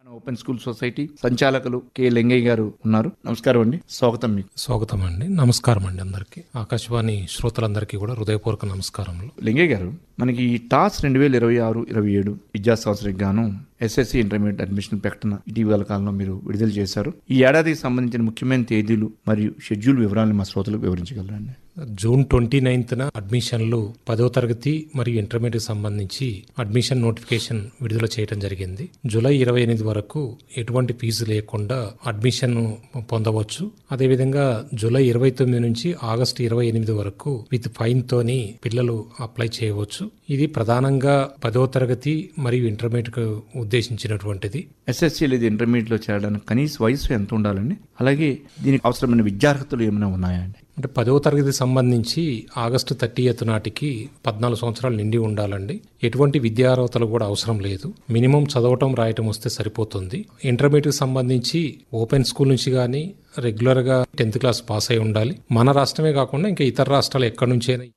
open school society సంచాలకులు K Lingaiah గారు ఉన్నారు నమస్కారం అండి స్వాగతం మీకు స్వాగతం అండి నమస్కారం అండి అందరికీ ఆకాశవాణి శ్రోతలందరికీ కూడా హృదయపూర్వక నమస్కారాలు లింగయ్య గారు మనకి ఈ టాస్ రెండు వేల ఇరవై ఆరు ఇరవై ఏడు విద్యా సంవత్సరానికి గాను ఎస్ఎస్సి ఇంటర్మీడియట్ అడ్మిషన్ ప్రకటన ఇటీవల కాలంలో మీరు విడుదల చేశారు ఈ ఏడాదికి సంబంధించిన ముఖ్యమైన తేదీలు మరియు షెడ్యూల్ వివరాలను మా శ్రోతలకు వివరించగలరండి జూన్ ట్వంటీ నైన్త్న అడ్మిషన్లు పదో తరగతి మరియు ఇంటర్మీడియట్ సంబంధించి అడ్మిషన్ నోటిఫికేషన్ విడుదల చేయడం జరిగింది జూలై ఇరవై ఎనిమిది వరకు ఎటువంటి ఫీజు లేకుండా అడ్మిషన్ పొందవచ్చు అదేవిధంగా జూలై ఇరవై తొమ్మిది నుంచి ఆగస్టు ఇరవై ఎనిమిది వరకు విత్ ఫైన్ తోని పిల్లలు అప్లై చేయవచ్చు ఇది ప్రధానంగా పదో తరగతి మరియు ఇంటర్మీడియట్ కు ఉద్దేశించినటువంటిది ఎస్ఎస్సి లేదా ఇంటర్మీడియట్ లో చేరడానికి కనీస వయసు ఎంత ఉండాలండి అలాగే దీనికి అవసరమైన విద్యార్హతలు ఏమైనా ఉన్నాయా అండి అంటే పదవ తరగతి సంబంధించి ఆగస్టు థర్టీయత్ నాటికి పద్నాలుగు సంవత్సరాలు నిండి ఉండాలండి ఎటువంటి విద్యార్హతలు కూడా అవసరం లేదు మినిమం చదవటం రాయటం వస్తే సరిపోతుంది ఇంటర్మీడియట్ సంబంధించి ఓపెన్ స్కూల్ నుంచి కానీ రెగ్యులర్ గా టెన్త్ క్లాస్ పాస్ అయి ఉండాలి మన రాష్ట్రమే కాకుండా ఇంకా ఇతర రాష్ట్రాలు ఎక్కడి నుంచైనా